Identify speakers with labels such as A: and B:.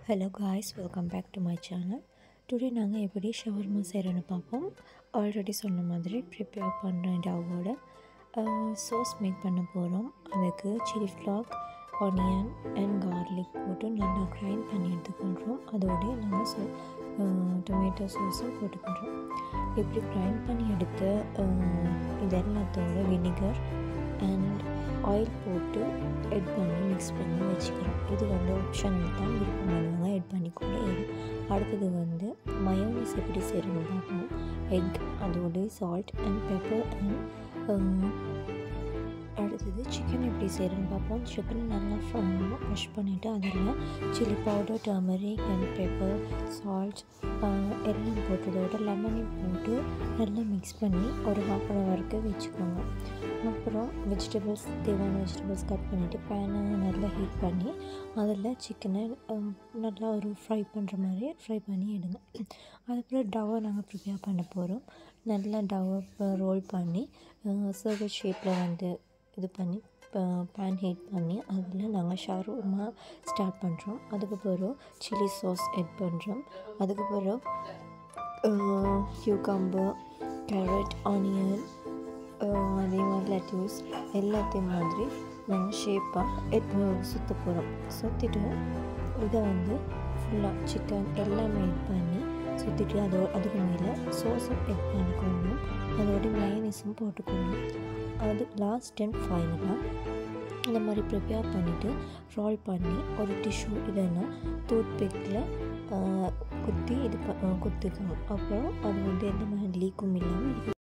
A: hello guys welcome back to my channel today நாங்கள் எப்படி shawarma செய்கிறோன்னு பார்ப்போம் ஆல்ரெடி சொன்ன மாதிரி ப்ரிப்பேர் பண்ணுற டவோட சோஸ் மேக் பண்ண போகிறோம் அதுக்கு chilli flakes onion and garlic போட்டு நல்லா கிரைண்ட் பண்ணி எடுத்துக்கொள்கிறோம் அதோடய நாங்கள் சோ டொமேட்டோ சோஸும் போட்டுக்கிறோம் இப்படி கிரைண்ட் பண்ணி எடுத்த இது எல்லாத்தோட வினிகர் அண்ட் ஆயில் போட்டு எட் பண்ணி மிக்ஸ் பண்ணி வச்சுக்கிறோம் இது வந்து ஆப்ஷன் தான் விருப்பமானவங்க எட் பண்ணிக்கொண்டு அடுத்தது வந்து மயோனிஸ் எப்படி செய்யணும்னு பார்ப்போம் எக் அதோடு சால்ட் அண்ட் பெப்பர் அண்ட் அடுத்தது சிக்கன் எப்படி செய்கிறேன்னு பார்ப்போம் சிக்கன் நல்லா வாஷ் பண்ணிவிட்டு அதில் chilli powder turmeric and pepper salt எல்லாம் போட்டதோட லெமனையும் போட்டு நல்லா மிக்ஸ் பண்ணி ஒரு ஹாஃப் அன் ஹவருக்கு வச்சுக்கோங்க அப்புறம் வெஜிடபிள்ஸ் தேவையான வெஜிடபிள்ஸ் கட் பண்ணிவிட்டு பேனை நல்லா ஹீட் பண்ணி அதில் சிக்கனை நல்லா ஒரு ஃப்ரை பண்ணுற மாதிரி ஃப்ரை பண்ணி எடுங்க அதுக்கப்புறம் டவை நாங்கள் ப்ரிப்பேர் பண்ண போகிறோம் நல்லா டவை ரோல் பண்ணி சர்வல் ஷேப்பில் வந்து இது பண்ணி பேன் ஹீட் பண்ணி அதில் நாங்கள் ஷவர்மா ஸ்டார்ட் பண்ணுறோம் அதுக்கு பிறகு சில்லி சாஸ் எட் பண்ணுறோம் அதுக்கு பிறகு கியூகம்பர் கேரட் ஆனியன் அதே மாதிரி லெட்யூஸ் எல்லாத்தையும் மாதிரி நாங்கள் ஷேப்பாக எட் சுற்ற போகிறோம் சுற்றிட்டு இதை வந்து ஃபுல்லாக சிக்கன் எல்லாமே எட் பண்ணி சுற்றிட்டு அதோ அதுக்கு மேலே சோஸும் எட் பண்ணிக்கணும் அதோட மயனிஸும் போட்டுக்கணும் அது லாஸ்ட் அண்ட் ஃபைனலாக இந்த மாதிரி ப்ரிப்பேர் பண்ணிவிட்டு ரோல் பண்ணி ஒரு டிஷ்யூ இல்லைன்னா டூத் பிக்கில் குத்தி இது ப குத்திக்கணும் அப்புறம் அது வந்து எந்த மாதிரி லீக்கும் இல்லாமல்